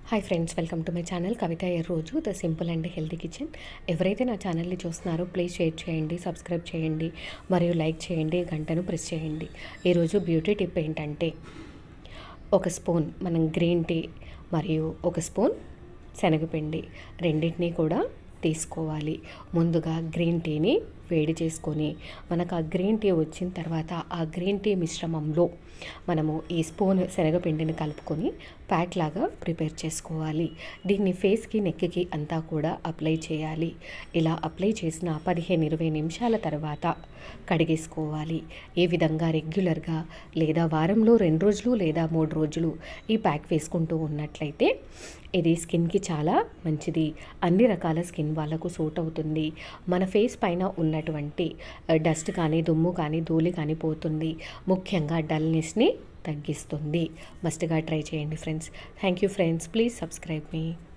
hi friends welcome to my channel Kavitha ఎర్ రోజు the simple and healthy kitchen ఎవరైతే నా ఛానల్ని చూస్తున్నారో ప్లీజ్ షేర్ చేయండి సబ్స్క్రైబ్ చేయండి మరియు లైక్ చేయండి గంటను ప్రెస్ చేయండి ఈరోజు బ్యూటీ టిప్ ఏంటంటే ఒక స్పూన్ మనం గ్రీన్ టీ మరియు ఒక స్పూన్ శనగపిండి రెండింటినీ కూడా తీసుకోవాలి ముందుగా గ్రీన్ టీని వేడి చేసుకొని మనకు ఆ గ్రీన్ టీ వచ్చిన తర్వాత ఆ గ్రీన్ టీ మిశ్రమంలో మనము ఈ స్పూన్ శనగపిండిని కలుపుకొని ప్యాక్ లాగా ప్రిపేర్ చేసుకోవాలి దీన్ని ఫేస్కి నెక్కి అంతా కూడా అప్లై చేయాలి ఇలా అప్లై చేసిన పదిహేను ఇరవై నిమిషాల తర్వాత కడిగేసుకోవాలి ఈ విధంగా రెగ్యులర్గా లేదా వారంలో రెండు రోజులు లేదా మూడు రోజులు ఈ ప్యాక్ వేసుకుంటూ ఉన్నట్లయితే ఇది స్కిన్కి చాలా మంచిది అన్ని రకాల స్కిన్ వాళ్ళకు సూట్ అవుతుంది మన ఫేస్ పైన ఉన్నటువంటి డస్ట్ కానీ దుమ్ము కానీ ధూళి కానీ పోతుంది ముఖ్యంగా డల్నెస్ని తగ్గిస్తుంది మస్ట్గా ట్రై చేయండి friends thank you friends please subscribe me